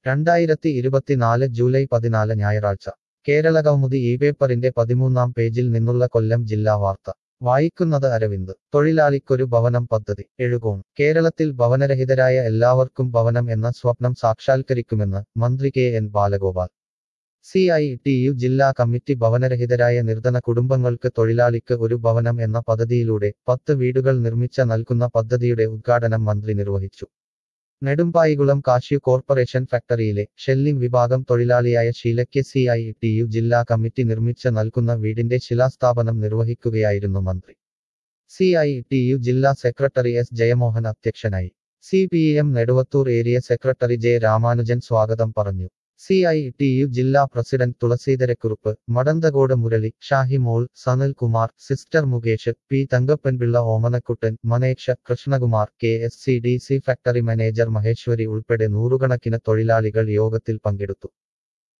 രണ്ടായിരത്തി ഇരുപത്തിനാല് ജൂലൈ പതിനാല് ഞായറാഴ്ച കേരള കൗമുദി ഈ പേപ്പറിന്റെ പതിമൂന്നാം പേജിൽ നിന്നുള്ള കൊല്ലം ജില്ലാ വാർത്ത വായിക്കുന്നത് അരവിന്ദ് തൊഴിലാളിക്കൊരു ഭവനം പദ്ധതി എഴുകോൺ കേരളത്തിൽ ഭവനരഹിതരായ എല്ലാവർക്കും ഭവനം എന്ന സ്വപ്നം സാക്ഷാത്കരിക്കുമെന്ന് മന്ത്രി K N Balagopal C I T U ജില്ലാ കമ്മിറ്റി ഭവനരഹിതരായ നിർധന കുടുംബങ്ങൾക്ക് തൊഴിലാളിക്ക് ഒരു ഭവനം എന്ന പദ്ധതിയിലൂടെ പത്ത് വീടുകൾ നിർമ്മിച്ച നൽകുന്ന പദ്ധതിയുടെ ഉദ്ഘാടനം മന്ത്രി നിർവഹിച്ചു നെടുമ്പായികുളം കാഷ്യു കോർപ്പറേഷൻ ഫാക്ടറിയിലെ ഷെല്ലിംഗ് വിഭാഗം തൊഴിലാളിയായ ഷീലയ്ക്ക് സി ഐ ടി യു ജില്ലാ കമ്മിറ്റി നിർമ്മിച്ച നൽകുന്ന വീടിന്റെ ശിലാസ്ഥാപനം നിർവഹിക്കുകയായിരുന്നു മന്ത്രി സി ഐ ടി യു ജില്ലാ സെക്രട്ടറി എസ് ജയമോഹൻ അധ്യക്ഷനായി C P M Neduvathoor area secretary J Ramanujan സ്വാഗതം പറഞ്ഞു സി ഐ ടി യു ജില്ലാ president Thulaseedharakurup Madanthakode Murali Shahimol Sanal Kumar sister Mukesh P Thankappanpillai Omanakuttan Maneksha Krishnakumar K S C D C factory manager Maheshwari ഉൾപ്പെടെ നൂറുകണക്കിന് തൊഴിലാളികൾ യോഗത്തിൽ പങ്കെടുത്തു